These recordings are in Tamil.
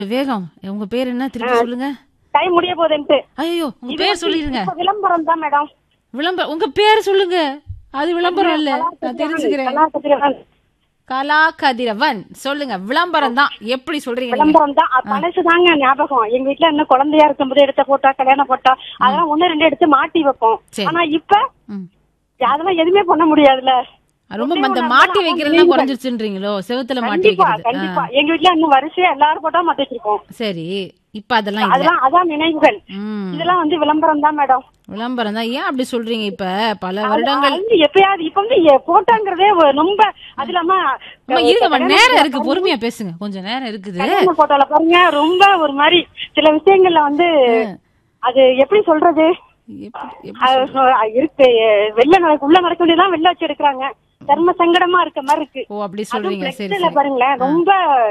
வேகம் உங்க பேர் என்ன திருப்பி சொல்லுங்க டைம் முடிய போகுதுன்ட்டு ஐயோ உங்க இது பேர் வந்து சொல்லிருங்க இப்ப விளம்பரம் தான் மேடம் விளம்பரம் உங்க பேர் சொல்லுங்க அது விளம்பரம் இல்ல நான் தெரிஞ்சுக்கிறேன் கலாக்கதிரவன். கலா கதிரவன் சொல்லுங்க விளம்பரம் தான் எப்படி சொல்றீங்க நீங்க? விளம்பரம் தான் அது பழசு தாங்க ஞாபகம் எங்க வீட்ல இன்னும் குழந்தையா இருக்கும்போது எடுத்த போட்டோ கல்யாணம் போட்டோ அதெல்லாம் ஒண்ணு ரெண்டு எடுத்து மாட்டி வைப்போம் சரி. ஆனா இப்ப ம். அதெல்லாம் எதுவுமே பண்ண முடியாதுல்ல ரொம்ப ஒண்ணே அந்த ஒண்ணு மாட்டி தான் வைக்கிறதுலாம் நினைவுகள். குறைஞ்சிருச்சுன்றீங்களோ செவுத்துல மாட்டி கண்டிப்பா வைக்கிறது கண்டிப்பா எங்க வீட்ல இன்னும் வரிசையா எல்லாரும் போட்டோ மாட்டி வச்சிருக்கோம் ஆ, சரி இப்ப அதெல்லாம் இல்ல அதெல்லாம் அதான் நினைவுகள் ம் இதெல்லாம் வந்து விளம்பரம் தான் மேடம் விளம்பரம் தான் ஏன் அப்படி சொல்றீங்க இப்ப பல வருடங்கள் அது வந்து எப்பயாவது இப்ப வந்து எ- போட்டோங்கிறதே ஒரு ரொம்ப அது இல்லாம அம்மா, இருங்கம்மா நேரம் இருக்கு பொறுமையா பேசுங்க கொஞ்சம் நேரம் இருக்குது கல்யாண போட்டோல பாருங்க ரொம்ப ஒரு மாதிரி சில விஷயங்கள்ல வந்து அது எப்படி சொல்றது எப்படி- எப்படி அது சொ- இருக்கு வெளில நடக்க உள்ள நடக்க வேண்டியதான் வெளில வச்சு எடுக்கிறாங்க தர்ம சங்கடமா இருக்க மாதிரி இருக்கு ஓ அப்படி அதுவும் சொல்றீங்க சரி flexல சரி பாருங்களேன் ரொம்ப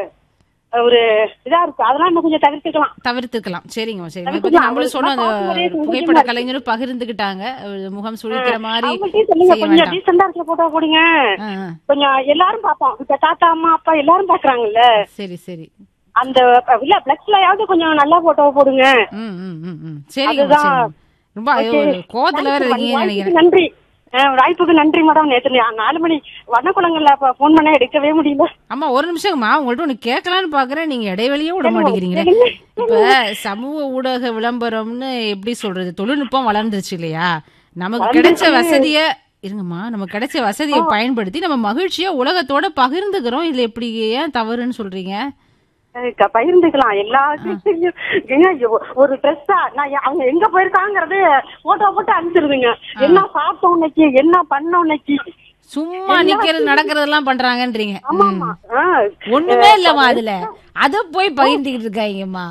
ஒரு இதா இருக்கு அதெல்லாம் இன்னும் கொஞ்சம் தவிர்த்துக்கலாம் தவிர்த்துக்கலாம் சரிங்க சரி இதை பத்தி தவிர்த்துக்கலாம். நம்மளும் சொன்னோம் அந்த பார்க்கும் போதே சந்தோஷமா புகைப்பட இருக்கு. கலைஞரும் பகிர்ந்துகிட்டாங்க ஒரு முகம் சுழிக்கிற மாதிரி அவங்கள்ட்டயும் சொல்லுங்க செய்ய கொஞ்சம் வேண்டாம் டீசெண்டா இருக்க போட்டோ போடுங்க ஆ, ஆ. கொஞ்சம் எல்லாரும் பாப்போம் இப்ப தாத்தா அம்மா அப்பா எல்லாரும் பாக்குறாங்கல்ல சரி சரி அந்த இல்ல பிளக்ஸ்லயாவது கொஞ்சம் நல்லா போட்டோ போடுங்க ம் ம் ம் ம் சரிங்க அதுதான். சரிங்க ரொம்ப ஐயோ, ஒரு கோவத்துல வேற இருக்கீங்கன்னு நினைக்கிறேன் வாய்ப்புக்கு நன்றி அஹ் வாய்ப்புக்கு நன்றி மேடம் நேத்து நான் நாலு மணி வண்ணக்குளங்கள்ல போன் பண்ண எடுக்கவே முடியல அம்மா ஒரு நிமிஷம்மா உங்கள்ட்ட ஒண்ணு கேட்கலான்னு பாக்குறேன் நீங்க இடைவெளியே விட மாட்டேங்கிறீங்களே இப்ப சமூக ஊடக விளம்பரம்னு எப்படி சொல்றது தொழில்நுட்பம் வளர்ந்துருச்சு இல்லையா நமக்கு கிடைச்ச வசதிய இருங்கம்மா நமக்கு கிடைச்ச வசதியை பயன்படுத்தி நம்ம மகிழ்ச்சியா உலகத்தோட பகிர்ந்துக்கிறோம் இதுல எப்படி ஏன் தவறுன்னு சொல்றீங்க அஹ் க- பகிர்ந்துக்கலாம் எல்லாருக்கும் தெரியும் ஏங்க, ஒ- ஒரு ட்ரெஸ்ஸா நான் எ- அவங்க எங்க போயிருக்காங்கிறது போட்டோ போட்டு அனுப்பிச்சிருதுங்க என்ன சாப்பிட்டோம் இன்னைக்கு என்ன பண்ணோம் இன்னைக்கு சும்மா நிக்கிறது நடக்கிறதெல்லாம் பண்றாங்கன்றீங்க ஆமா ஆமா ஆஹ் ஒண்ணுமே இல்லம்மா அதுல அத போய் பகிர்ந்துகிட்டு இருக்காங்கம்மா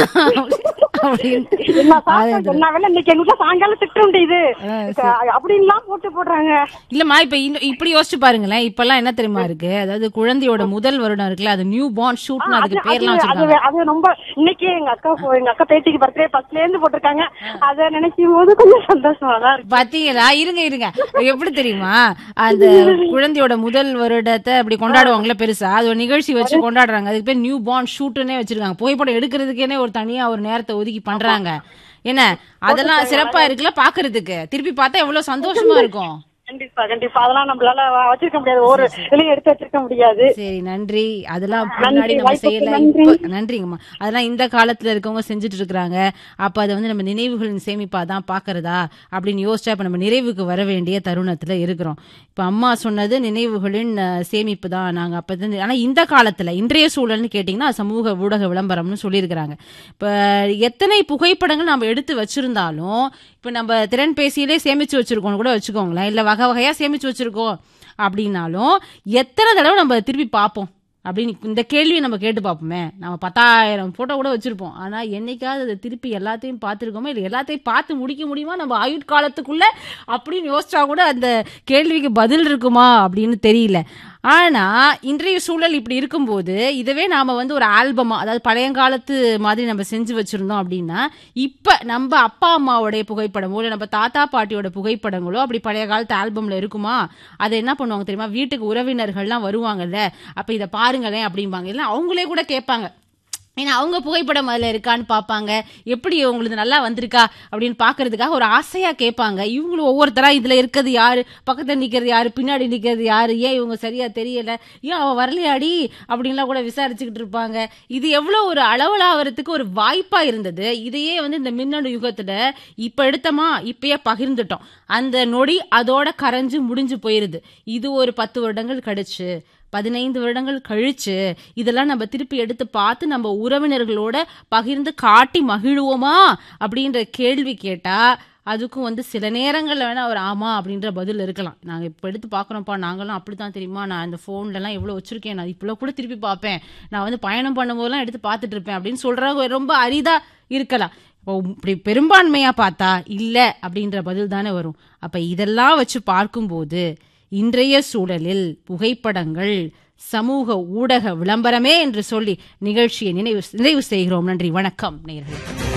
அப்படின்னு என்ன சாப்பிட்டோம் என்ன வேலை இன்னைக்கு எங்க வீட்டுல சாயங்காலம் திட்டம் இது அப்படின்லாம் போட்டு போடுறாங்க இல்லம்மா இப்ப இன்னும் இப்படி யோசிச்சு பாருங்களேன் இப்பெல்லாம் என்ன தெரியுமா இருக்கு அதாவது குழந்தையோட முதல் வருடம் இருக்குல்ல அது நியூ பார்ன் ஷூட்னு அதுக்கு அது- பேர்லாம் அது வச்சிருக்காங்க அது ரொம்ப இன்னைக்கு எங்க அக்கா போ- எங்க அக்கா பேத்திக்கு பர்த்டே ஃபர்ஸ்ட்ல இருந்து போட்டிருக்காங்க அத நினைக்கும் போது கொஞ்சம் சந்தோஷமா தான் இருக்கு பாத்தீங்களா இருங்க இருங்க எப்படி தெரியுமா அந்த குழந்தையோட முதல் வருடத்தை அப்படி கொண்டாடுவாங்கல்ல பெருசா அது ஒரு நிகழ்ச்சி வச்சு கொண்டாடுறாங்க அதுக்கு பேர் நியூ பார்ன் ஷூட்னே வச்சிருக்காங்க புகைப்படம் எடுக்கிறதுக்கேனே ஒரு தனியா ஒரு நேரத்தை ஒதுக்கி பண்றாங்க என்ன அதெல்லாம் சிறப்பா இருக்குல்ல பாக்குறதுக்கு திருப்பி பார்த்தா எவ்வளவு சந்தோஷமா இருக்கும் கண்டிப்பா கண்டிப்பா அதெல்லாம் நம்மளால வ- வச்சிருக்க முடியாது ஒரு இதுலயும் எடுத்து வச்சிருக்க முடியாது சரி நன்றி அதெல்லாம் முன்னாடி நம்ம வாய்ப்புக்கு செய்யல நன்றி. இப்ப- நன்றிங்கம்மா அதெல்லாம் இந்த காலத்துல இருக்கவங்க செஞ்சுட்டு இருக்கிறாங்க அப்ப அதை வந்து நம்ம நினைவுகளின் சேமிப்பா தான் பாக்குறதா அப்படின்னு யோசிச்சா இப்ப நம்ம நிறைவுக்கு வர வேண்டிய தருணத்துல இருக்கிறோம் இப்ப அம்மா சொன்னது நினைவுகளின் அஹ், சேமிப்பு தான் நாங்க அப்ப இருந்து- ஆனா இந்த காலத்துல இன்றைய சூழல்னு கேட்டீங்கன்னா சமூக ஊடக விளம்பரம்னு சொல்லியிருக்கிறாங்க இப்ப எத்தனை புகைப்படங்கள் நம்ம எடுத்து வச்சிருந்தாலும் இப்ப நம்ம திறன் பேசியிலே சேமிச்சு வச்சிருக்கோம் கூட வச்சுக்கோங்களேன் இல்ல வகை வகையா சேமிச்சு வச்சிருக்கோம் அப்படின்னாலும் எத்தனை தடவை நம்ம திருப்பி பார்ப்போம் அப்படின்னு இந்த கேள்வியை நம்ம கேட்டு பார்ப்போமே நம்ம பத்தாயிரம் போட்டோ கூட வச்சிருப்போம் ஆனா என்னைக்காவது அதை திருப்பி எல்லாத்தையும் பார்த்துருக்கோமோ இல்லை எல்லாத்தையும் பார்த்து முடிக்க முடியுமா நம்ம ஆயுட்காலத்துக்குள்ள அப்படின்னு யோசிச்சா கூட அந்த கேள்விக்கு பதில் இருக்குமா அப்படின்னு தெரியல ஆனா இன்றைய சூழல் இப்படி இருக்கும்போது இதுவே நாம வந்து ஒரு ஆல்பமா அதாவது பழையங்காலத்து மாதிரி நம்ம செஞ்சு வச்சிருந்தோம் அப்படின்னா இப்ப நம்ம அப்பா அம்மாவோடைய புகைப்படமோ இல்லை நம்ம தாத்தா பாட்டியோட புகைப்படங்களோ அப்படி பழைய காலத்து ஆல்பம்ல இருக்குமா அதை என்ன பண்ணுவாங்க தெரியுமா வீட்டுக்கு உறவினர்கள்லாம் வருவாங்கல்ல அப்ப இதை பாருங்களேன் அப்படிம்பாங்க இல்லை அவங்களே கூட கேட்பாங்க ஏன்னா அவங்க புகைப்படம் அதில் இருக்கான்னு பார்ப்பாங்க எப்படி உங்களுக்கு நல்லா வந்திருக்கா அப்படின்னு பார்க்கறதுக்காக ஒரு ஆசையா கேட்பாங்க இவங்களும் ஒவ்வொருத்தரா இதுல இருக்கிறது யாரு பக்கத்துல நிக்கிறது யாரு பின்னாடி நிக்கிறது யாரு ஏன் இவங்க சரியா தெரியல ஏன் அவ வரலையாடி அப்படின்லாம் கூட விசாரிச்சுக்கிட்டு இருப்பாங்க இது எவ்வளவு ஒரு அளவலாகிறதுக்கு ஒரு வாய்ப்பா இருந்தது இதையே வந்து இந்த மின்னணு யுகத்துல இப்ப எடுத்தோமா இப்பயே பகிர்ந்துட்டோம் அந்த நொடி அதோட கரைஞ்சு முடிஞ்சு போயிருது இது ஒரு பத்து வருடங்கள் கழிச்சு பதினைந்து வருடங்கள் கழிச்சு இதெல்லாம் நம்ம திருப்பி எடுத்து பார்த்து நம்ம உறவினர்களோட பகிர்ந்து காட்டி மகிழுவோமா அப்படின்ற கேள்வி கேட்டா அதுக்கும் வந்து சில நேரங்கள்ல வேணா ஒரு ஆமா அப்படின்ற பதில் இருக்கலாம் நாங்க இப்ப எடுத்து பாக்குறோம்ப்பா நாங்கெல்லாம் அப்படித்தான் தெரியுமா நான் இந்த போன்ல எல்லாம் எவ்வளவு வச்சிருக்கேன் நான் இப்பெல்லாம் கூட திருப்பி பார்ப்பேன் நான் வந்து பயணம் பண்ணும்போதெல்லாம் எடுத்து பார்த்துட்டு இருப்பேன் அப்படின்னு சொல்றவங்க ரொம்ப அரிதா இருக்கலாம் இப்போ இப்படி பெரும்பான்மையா பார்த்தா இல்ல அப்படின்ற பதில் தானே வரும் அப்ப இதெல்லாம் வச்சு பார்க்கும்போது இன்றைய சூழலில் புகைப்படங்கள் சமூக ஊடக விளம்பரமே என்று சொல்லி நிகழ்ச்சியை நினைவு நிறைவு செய்கிறோம் நன்றி வணக்கம் நேயர்களே